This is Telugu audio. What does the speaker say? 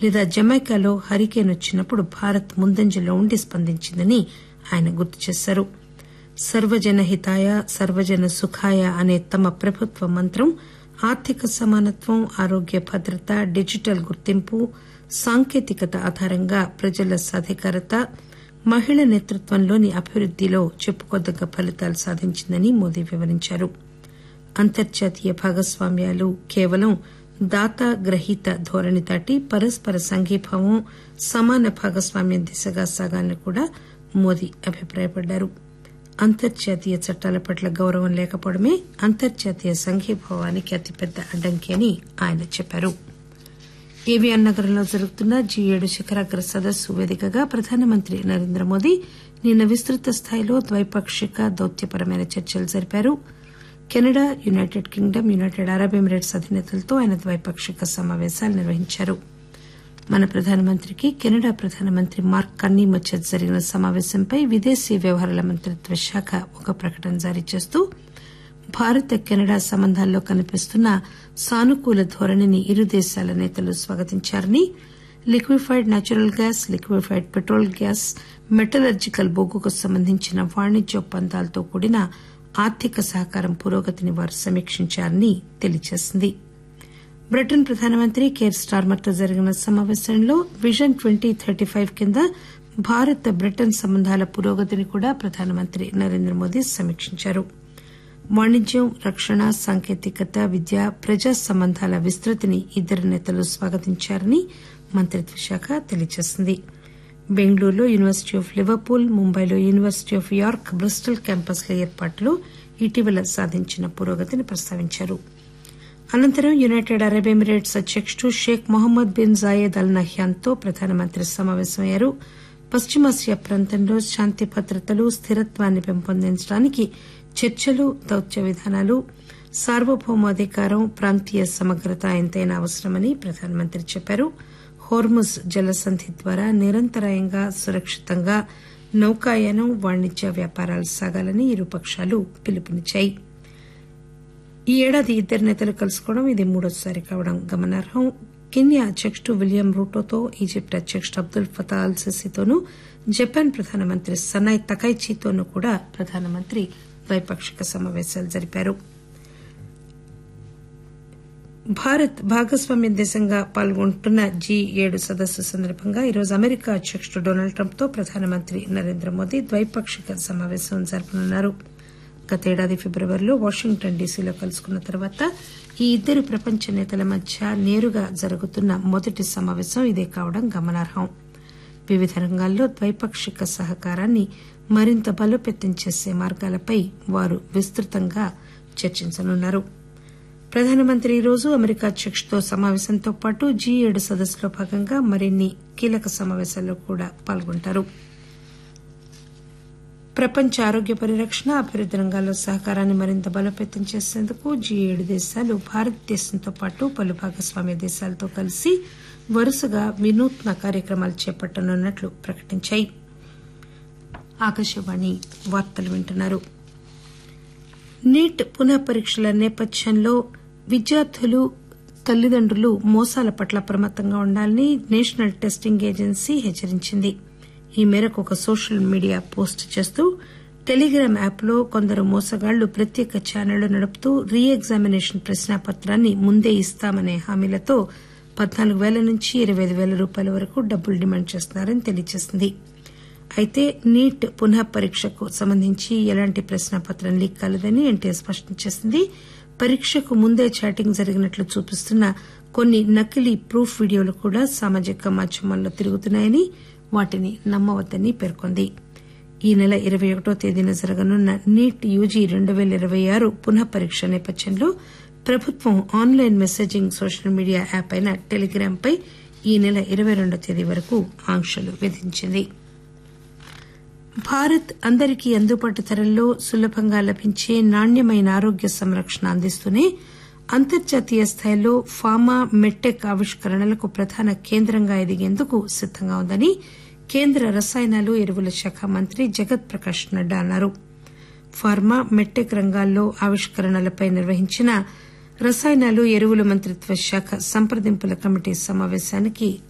లేదా జమైకాలో హరికేన్ వచ్చినప్పుడు భారత్ ముందంజలో ఉండి స్పందించిందని ఆయన గుర్తు చేశారు సర్వజన హితాయ సర్వజన సుఖాయ అనే తమ ప్రభుత్వ మంత్రం ఆర్థిక సమానత్వం ఆరోగ్య భద్రత డిజిటల్ గుర్తింపు సాంకేతికత ఆధారంగా ప్రజల సాధికారత మహిళ నేతృత్వంలోని అభివృద్దిలో చెప్పుకోదగ్గ ఫలితాలు సాధించిందని మోదీ వివరించారు అంతర్జాతీయ భాగస్వామ్యాలు కేవలం దాత గ్రహీత ధోరణి దాటి పరస్పర సంఘీభావం సమాన భాగస్వామ్యం దిశగా సాగాలని కూడా మోదీ అభిప్రాయపడ్డారు అంతర్జాతీయ చట్టాల పట్ల గౌరవం లేకపోవడమే అంతర్జాతీయ సంఘీభావానికి అతిపెద్ద అడ్డంకి అని ఆయన చెప్పారు ఏవియాన్ నగరంలో జరుగుతున్న జీ ఏడు శిఖరాగ్ర సదస్సు వేదికగా ప్రధానమంత్రి నరేంద్ర మోదీ నిన్న విస్తృత స్థాయిలో ద్వైపాక్షిక దౌత్యపరమైన చర్చలు జరిపారు Canada United Kingdom United Arab Emirates అధినేతలతో ఆయన ద్వైపాక్షిక సమావేశాలు నిర్వహించారు మన ప్రధానమంత్రికి కెనడా ప్రధానమంత్రి మార్క్ కన్నీ మధ్య జరిగిన సమావేశంపై విదేశీ వ్యవహారాల మంత్రిత్వ శాఖ ఒక ప్రకటన జారీ చేస్తూ భారత్ కెనడా సంబంధాల్లో కనిపిస్తున్న సానుకూల ధోరణిని ఇరు దేశాల నేతలు స్వాగతించారని liquefied natural gas liquefied petrol gas metallurgical బొగ్గుకు సంబంధించిన వాణిజ్య ఒప్పందాలతో కూడిన ఆర్థిక సహకారం పురోగతిని వారు సమీక్షించారని తెలియజేసింది బ్రిటన్ ప్రధానమంత్రి కేర్ స్టార్మర్తో జరిగిన సమావేశంలో విజన్ ట్వంటీ థర్టీ ఫైవ్ కింద భారత్ బ్రిటన్ సంబంధాల పురోగతిని కూడా ప్రధానమంత్రి నరేంద్ర మోదీ సమీక్షించారు వాణిజ్యం రక్షణ సాంకేతికత విద్య ప్రజా సంబంధాల విస్తృతిని ఇద్దరు నేతలు స్వాగతించారని మంత్రిత్వ శాఖ తెలియజేసింది బెంగళూరులో యూనివర్సిటీ ఆఫ్ లివర్పూల్ ముంబైలో యూనివర్సిటీ ఆఫ్ యార్క్ బ్రిస్టల్ క్యాంపస్ల ఏర్పాటులో ఇటీవల సాధించిన పురోగతిని ప్రస్తావించారు అనంతరం యునైటెడ్ అరబ్ ఎమిరేట్స్ అధ్యకుడు Sheikh Mohammed bin Zayed Al నహ్యాన్తో ప్రధానమంత్రి సమావేశమయ్యారు పశ్చిమాసియా ప్రాంతంలో శాంతి భద్రతలు స్థిరత్వాన్ని పెంపొందించడానికి చర్చలు దౌత్య విధానాలు సార్వభౌమాధికారం ప్రాంతీయ సమగ్రత ఎంతైనా అవసరమని ప్రధానమంత్రి చెప్పారు హోర్ముజ్ జలసంధి ద్వారా నిరంతరాయంగా సురక్షితంగా నౌకాయానం వాణిజ్య వ్యాపారాలు సాగాలని ఇరు పక్షాలు పిలుపునిచ్చాయి ఈ ఏడాది ఇద్దరు నేతలు కలుసుకోవడం ఇది మూడోసారి కావడం గమనార్హం కెన్యా అధ్యకుడు విలియం రూటోతో ఈజిప్ట్ అధ్యకుడు అబ్దుల్ ఫతా అల్ సిసితోనూ జపాన్ ప్రధానమంత్రి సనాయ్ తకైచీతోనూ కూడా ప్రధానమంత్రి ద్వైపాక్షిక సమావేశాలు జరిపారు భారత్ భాగస్వామ్య దేశంగా పాల్గొంటున్న జీ ఏడు సదస్సు సందర్భంగా ఈరోజు అమెరికా అధ్యకుడు డొనాల్డ్ ట్రంప్ తో ప్రధానమంత్రి నరేంద్ర మోదీ ద్వైపాక్షిక సమావేశం జరపనున్నారు గతేడాది ఫిబ్రవరిలో వాషింగ్టన్ డీసీలో కలుసుకున్న తర్వాత ఈ ఇద్దరు ప్రపంచ నేతల మధ్య నేరుగా జరుగుతున్న మొదటి సమావేశం ఇదే కావడం గమనార్హం వివిధ రంగాల్లో ద్వైపాక్షిక సహకారాన్ని మరింత బలోపేతం చేసే మార్గాలపై వారు విస్తృతంగా చర్చించనున్నారు ప్రధానమంత్రి ఈరోజు అమెరికా అధ్యకుడితో సమావేశంతో పాటు జీ ఏడు సదస్సులో భాగంగా మరిన్ని కీలక సమావేశాల్లో కూడా పాల్గొంటారు ప్రపంచ ఆరోగ్య పరిరక్షణ అభివృద్ది రంగాల్లో సహకారాన్ని మరింత బలోపేతం చేసేందుకు జీ ఏడు దేశాలు భారతదేశంతో పాటు పలు భాగస్వామ్య దేశాలతో కలిసి వరుసగా వినూత్న కార్యక్రమాలు చేపట్టనున్నట్లు ప్రకటించాయి ఆకాశవాణి వార్తలు వింటున్నారు నీట్ పునః పరీక్షల నేపథ్యంలో విద్యార్థులు తల్లిదండ్రులు మోసాల పట్ల అప్రమత్తంగా ఉండాలని నేషనల్ టెస్టింగ్ ఏజెన్సీ హెచ్చరించింది ఈ మేరకు ఒక సోషల్ మీడియా పోస్ట్ చేస్తూ టెలిగ్రామ్ యాప్లో కొందరు మోసగాళ్లు ప్రత్యేక ఛానళ్లు నడుపుతూ రీ ఎగ్జామినేషన్ ప్రశ్నాపత్రాన్ని ముందే ఇస్తామనే హామీలతో పద్నాలుగు పేల నుంచి ఇరవై ఐదు పేల రూపాయల వరకు డబ్బులు డిమాండ్ చేస్తున్నారని తెలియజేసింది అయితే నీట్ పునః పరీక్షకు సంబంధించి ఎలాంటి ప్రశ్నాపత్రం లీక్ కాలేదని ఎన్టీఏ స్పష్టం చేసింది పరీక్షకు ముందే చాటింగ్ జరిగినట్లు చూపిస్తున్న కొన్ని నకిలీ ప్రూఫ్ వీడియోలు కూడా సామాజిక మాధ్యమాల్లో తిరుగుతున్నాయని వాటిని నమ్మవద్దని పేర్కొంది ఈ నెల ఇరవై ఒకటో తేదీన జరగనున్న నీట్ యూజీ రెండు పేల ఇరవై ఆరు పునః పరీక్ష నేపథ్యంలో ప్రభుత్వం online messaging social media app అయిన టెలిగ్రామ్ పై ఈ నెల ఇరవై రెండో తేదీ వరకు ఆంక్షలు విధించింది భారత్ అందరికీ అందుబాటు ధరల్లో సులభంగా లభించే నాణ్యమైన ఆరోగ్య సంరక్షణ అందిస్తూనే అంతర్జాతీయ స్థాయిలో ఫార్మా మెడ్టెక్ ఆవిష్కరణలకు ప్రధాన కేంద్రంగా ఎదిగేందుకు సిద్దంగా ఉందని కేంద్ర రసాయనాలు ఎరువుల శాఖ మంత్రి జగత్ ప్రకాష్ నడ్డా అన్నారు ఫార్మా మెడ్టెక్ రంగాల్లో ఆవిష్కరణలపై నిర్వహించిన రసాయనాలు ఎరువుల మంత్రిత్వ శాఖ సంప్రదింపుల కమిటీ సమావేశానికి